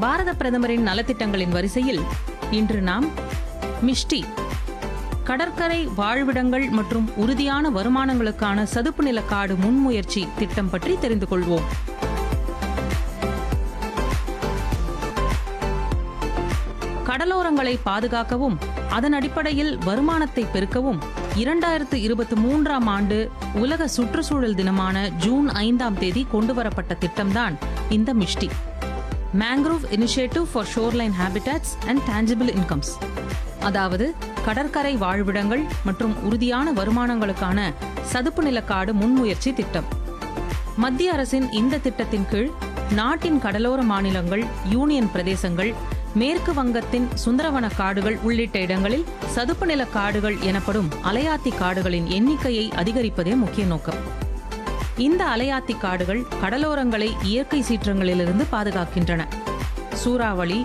பாரத பிரதமரின் நலத்திட்டங்களின் வரிசையில் இன்று நாம் மிஷ்டி கடற்கரை வாழ்விடங்கள் மற்றும் உறுதியான வருமானங்களுக்கான சதுப்பு நில காடு முன்முயற்சி திட்டம் பற்றி தெரிந்து கொள்வோம் கடலோரங்களை பாதுகாக்கவும் அதன் அடிப்படையில் வருமானத்தை பெருக்கவும் இரண்டாயிரத்து இருபத்தி மூன்றாம் ஆண்டு உலக சுற்றுச்சூழல் தினமான ஜூன் ஐந்தாம் தேதி கொண்டுவரப்பட்ட திட்டம்தான் இந்த MISHTI mangrove initiative for shoreline habitats and tangible incomes அதாவது கடற்கரை வாழ்விடங்கள் மற்றும் உறுதியான வருமானங்களுக்கான சதுப்பு நிலக்காடு முன்முயற்சி திட்டம் மத்திய அரசின் இந்த திட்டத்தின் கீழ் நாட்டின் கடலோர மாநிலங்கள் யூனியன் பிரதேசங்கள் மேற்கு வங்கத்தின் சுந்தரவன காடுகள் உள்ளிட்ட இடங்களில் சதுப்பு நில காடுகள் எனப்படும் அலையாத்தி காடுகளின் எண்ணிக்கையை அதிகரிப்பதே முக்கிய நோக்கம் இந்த அலையாத்தி காடுகள் கடலோரங்களை இயற்கை சீற்றங்களிலிருந்து பாதுகாக்கின்றன சூறாவளி